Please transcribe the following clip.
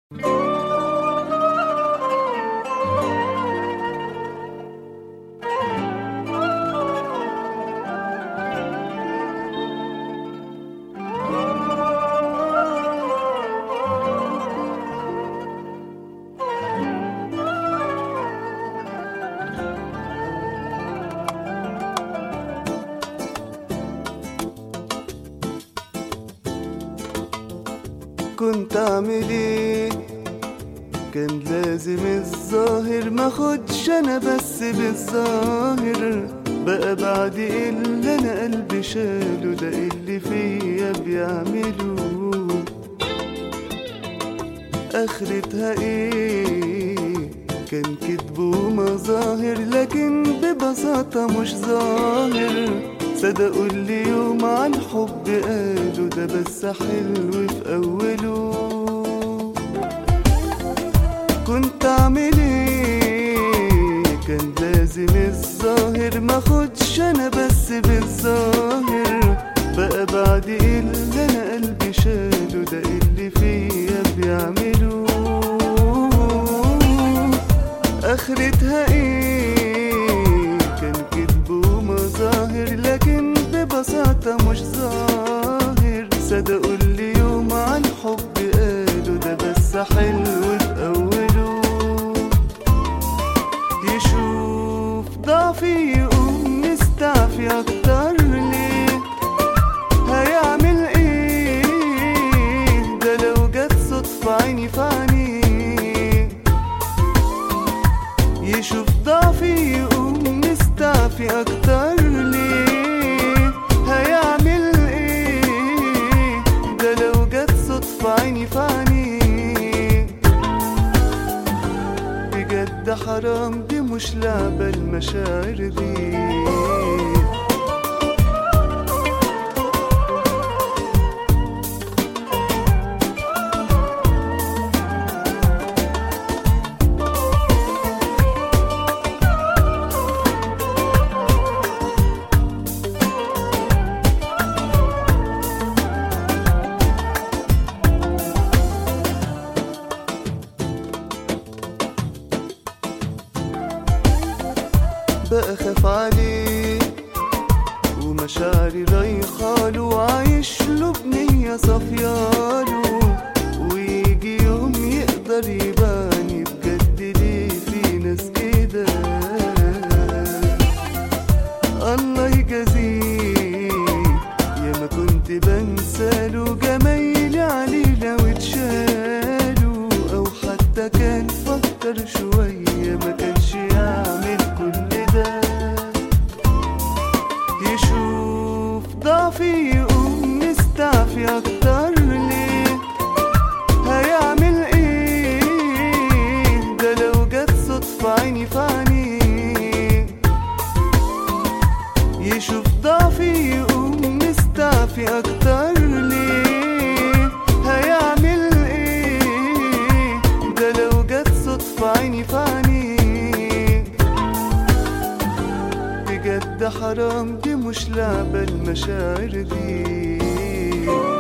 كنت اعمل ايه كان لازم الظاهر ما خدش انا بس بالظاهر بقى بعد اللي انا قلبي شاله ده اللي فيا بيعمله اخرتها ايه كان كدب ومظاهر لكن ببساطة مش ظاهر صدقوا اللي يوم عن حب قالوا ده بس حلو في أوله كنت أعمل إيه كان لازم الظاهر ما خدش أنا بس بالظاهر بقى بعد اللي أنا قلبي شاله ده اللي فيا بيعمله آخرتها إيه كان كدب ومظاهر لكن ببساطة مش ظاهر صدقوا اللي يوم عن حب قالوا ده بس حلو في أوله يشوف ضعفي يقوم مستعفي أكتر ليه هيعمل ايه ده لو جت صدفة عيني في عينيه يشوف ضعفي يقوم مستعفي اكتر ليه هيعمل ايه ده لو جت صدفة عيني في عينيه بجد حرام دي مش لعبة المشاعر دي بقى خاف عليه ومشاعري رايحاله وعايش له بنية صافياله ويجي يوم يقدر يباني بجد ليه في ناس كده الله يجازيه يا ما كنت بنساله جمايلي عليه لو اتشالوا او حتى كان فكر شوية ما كانش يعمل كل ده يشوف ضعفي يقوم مستعفي اكتر ليه هيعمل ايه ده لو جت صدفة عيني في عينيه يشوف ضعفي يقوم مستعفي اكتر ليه هيعمل ايه ده لو جت صدفة عيني في عينيه بجد حرام دي مش لعبة المشاعر دي